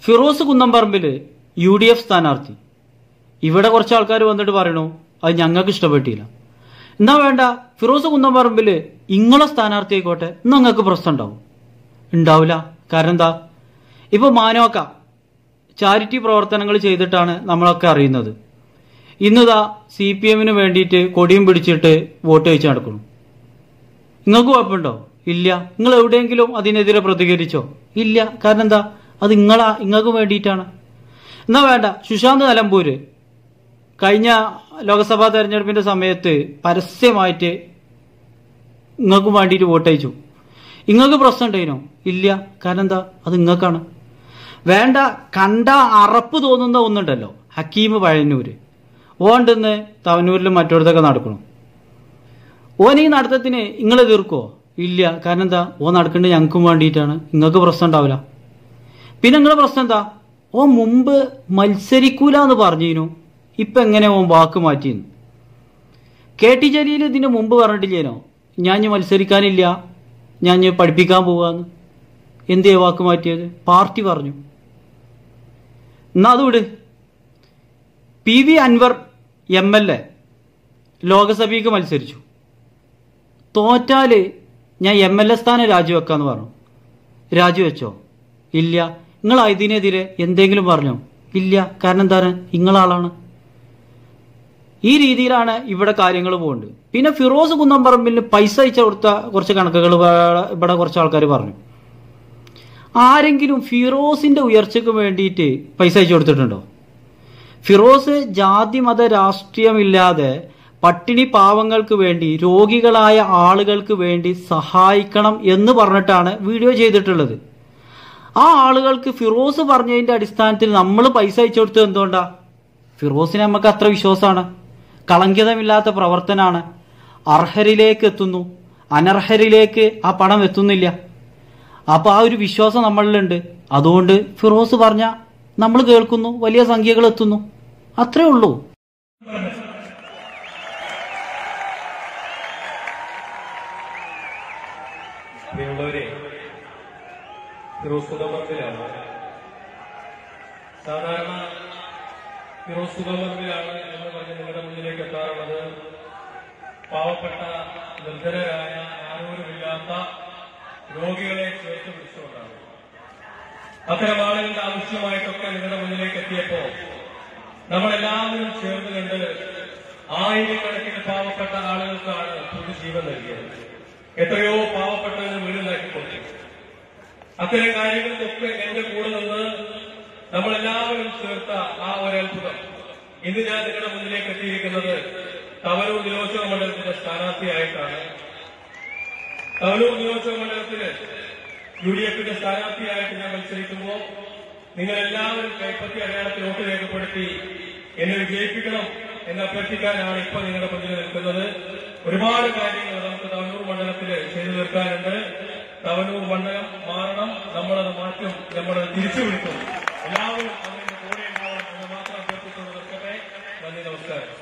Firoz Kunnamparambil U D F സ്ഥാനാർത്ഥി ഇവിടെ കുറച്ച് ആൾക്കാർ വന്നിട്ട് പറയണു അത് ഞങ്ങൾക്ക് ഇഷ്ടപ്പെട്ടില്ല എന്നാ വേണ്ട ഫിറോസ് കുന്നംപറമ്പില് ഇങ്ങളെ സ്ഥാനാർത്ഥി ആയിക്കോട്ടെ ഇന്ന് നിങ്ങൾക്ക് പ്രശ്നം ഉണ്ടാവും ഉണ്ടാവില്ല കാരണം എന്താ ഇപ്പൊ മാനോക്ക ചാരിറ്റി പ്രവർത്തനങ്ങൾ ചെയ്തിട്ടാണ് നമ്മളൊക്കെ അറിയുന്നത് ഇന്നിതാ സി പി എമ്മിന് വേണ്ടിയിട്ട് കൊടിയും പിടിച്ചിട്ട് വോട്ട് ചോദിച്ചു നടക്കുന്നു നിങ്ങൾക്ക് കുഴപ്പമുണ്ടോ ഇല്ല നിങ്ങൾ എവിടെയെങ്കിലും അതിനെതിരെ പ്രതികരിച്ചോ ഇല്ല കാരണം എന്താ അത് നിങ്ങളാ നിങ്ങൾക്ക് വേണ്ടിയിട്ടാണ് എന്നാ വേണ്ട സുശാന്ത് നിലമ്പൂര് കഴിഞ്ഞ ലോക്സഭാ തെരഞ്ഞെടുപ്പിന്റെ സമയത്ത് പരസ്യമായിട്ട് നിങ്ങൾക്ക് വേണ്ടിയിട്ട് വോട്ട് അയച്ചു നിങ്ങൾക്ക് പ്രശ്നം ഉണ്ടായിനോ ഇല്ല കാരണം എന്താ അത് നിങ്ങൾക്കാണ് വേണ്ട കണ്ട അറപ്പ് തോന്നുന്ന ഒന്നുണ്ടല്ലോ ഹക്കീം പഴയന്നൂര് ഓണ്ടെന്ന് തവനൂരിലും മറ്റൊരിടത്തൊക്കെ നടക്കണം ഓൻ ഈ നടത്തത്തിന് നിങ്ങൾ എതിർക്കുവോ ഇല്ല കാരണം എന്താ ഓ നടക്കേണ്ടത് ഞങ്ങൾക്കും വേണ്ടിയിട്ടാണ് നിങ്ങൾക്ക് പ്രശ്നം ഉണ്ടാവില്ല പിന്നെ നിങ്ങളെ പ്രശ്നം എന്താ ഓ മുമ്പ് മത്സരിക്കൂല എന്ന് പറഞ്ഞിരുന്നു ഇപ്പൊ എങ്ങനെ ഓൻ വാക്ക് മാറ്റിയെന്ന് കെ ടി ജലീൽ ഇതിന് മുമ്പ് പറഞ്ഞിട്ടില്ലേനോ ഞാൻ ഇനി മത്സരിക്കാനില്ല ഞാൻ ഇനി പഠിപ്പിക്കാൻ പോവാന്ന് എന്തേ വാക്ക് മാറ്റിയത് പാർട്ടി പറഞ്ഞു എന്നാ അത് വിട് P V Anvar M L A ലോകസഭയ്ക്ക് മത്സരിച്ചു തോറ്റാല് ഞാൻ എം എൽ എ സ്ഥാനം രാജിവെക്കാന്ന് പറഞ്ഞു രാജിവെച്ചോ ഇല്ല നിങ്ങൾ ഇതിനെതിരെ എന്തെങ്കിലും പറഞ്ഞോ ഇല്ല കാരണം എന്താണ് നിങ്ങളാളാണ് ഈ രീതിയിലാണ് ഇവിടെ കാര്യങ്ങൾ പോകുന്നത് പിന്നെ ഫിറോസ് കുന്നംപറമ്പിന് പൈസ അയച്ചു കൊടുത്ത കുറച്ച് കണക്കുകൾ ഇവിടെ- ഇവിടെ കുറച്ച് ആൾക്കാർ പറഞ്ഞു ആരെങ്കിലും ഫിറോസിന്റെ ഉയർച്ചയ്ക്ക് വേണ്ടിയിട്ട് പൈസ അയച്ചു കൊടുത്തിട്ടുണ്ടോ ഫിറോസ് ജാതി മത രാഷ്ട്രീയമില്ലാതെ പട്ടിണി പാവങ്ങൾക്ക് വേണ്ടി രോഗികളായ ആളുകൾക്ക് വേണ്ടി സഹായിക്കണം എന്ന് പറഞ്ഞിട്ടാണ് വീഡിയോ ചെയ്തിട്ടുള്ളത് ആ ആളുകൾക്ക് ഫിറോസ് പറഞ്ഞതിന്റെ അടിസ്ഥാനത്തിൽ നമ്മൾ പൈസ അയച്ചു കൊടുത്തത് എന്തുകൊണ്ടാ ഫിറോസിനെ നമുക്ക് അത്ര വിശ്വാസമാണ് കളങ്കിതമില്ലാത്ത പ്രവർത്തനാണ് അർഹരിലേക്ക് എത്തുന്നു അനർഹരിലേക്ക് ആ പണം എത്തുന്നില്ല അപ്പൊ ആ ഒരു വിശ്വാസം നമ്മളിലുണ്ട് അതുകൊണ്ട് ഫിറോസ് പറഞ്ഞ നമ്മൾ കേൾക്കുന്നു വലിയ സംഖ്യകൾ എത്തുന്നു അത്രേ ഉള്ളൂ പ്രിയമുള്ളവരെ ഫിറോസ് കുതമർബിലാണ് സാധാരണ ഫിറോസ് കുതമർബിലാണ് എന്ന് പറഞ്ഞ് നിങ്ങളുടെ മുന്നിലേക്ക് എത്താറുള്ളത് പാവപ്പെട്ട നിർധനരായ ആരോരുമില്ലാത്ത രോഗികളെ ചേർത്ത് പിടിച്ചുകൊണ്ടാണ് അത്തരം ആളുകളുടെ ആവശ്യമായിട്ടൊക്കെ നിങ്ങളുടെ മുന്നിലേക്ക് എത്തിയപ്പോ നമ്മളെല്ലാവരും ചേർന്ന് കണ്ട് ആയിരക്കണക്കിന് പാവപ്പെട്ട ആളുകൾക്കാണ് പുതുജീവൻ നൽകിയത് എത്രയോ പാവപ്പെട്ടവന് വീട് നൽകിക്കൊടുത്തു അത്തരം കാര്യങ്ങൾക്കൊക്കെ എന്റെ കൂടെ നിന്ന് നമ്മളെല്ലാവരും ചേർത്ത ആ ഒരു അത്ഭുതം ഇന്ന് ഞാൻ നിങ്ങളുടെ മുന്നിലേക്ക് എത്തിയിരിക്കുന്നത് തവനൂർ നിയോജക മണ്ഡലത്തിന്റെ സ്ഥാനാർത്ഥിയായിട്ടാണ് തവനൂർ നിയോജക മണ്ഡലത്തില് യു ഡി എഫിന്റെ സ്ഥാനാർത്ഥിയായിട്ട് ഞാൻ മത്സരിക്കുമ്പോൾ നിങ്ങൾ എല്ലാവരും കൈപ്പത്തി അടയാളത്തിൽ വോട്ട് രേഖപ്പെടുത്തി എന്നെ വിജയിപ്പിക്കണം എന്ന് അഭ്യർത്ഥിക്കാനാണ് ഇപ്പൊ നിങ്ങളുടെ മുന്നിൽ നിൽക്കുന്നത് ഒരുപാട് കാര്യങ്ങൾ നമുക്ക് തവനൂർ മണ്ഡലത്തിൽ ചെയ്തു തീർക്കാനുണ്ട് തവനൂർ മണ്ഡലം മാറണം നമ്മളത് മാറ്റും നമ്മളത് തിരിച്ചു വിളിക്കും എല്ലാവരും അതിന്റെ കൂടെ ഉണ്ടാവണം എന്ന് മാത്രം അഭ്യർത്ഥിച്ചുകൊണ്ട് നിർത്തട്ടെ നന്ദി നമസ്കാരം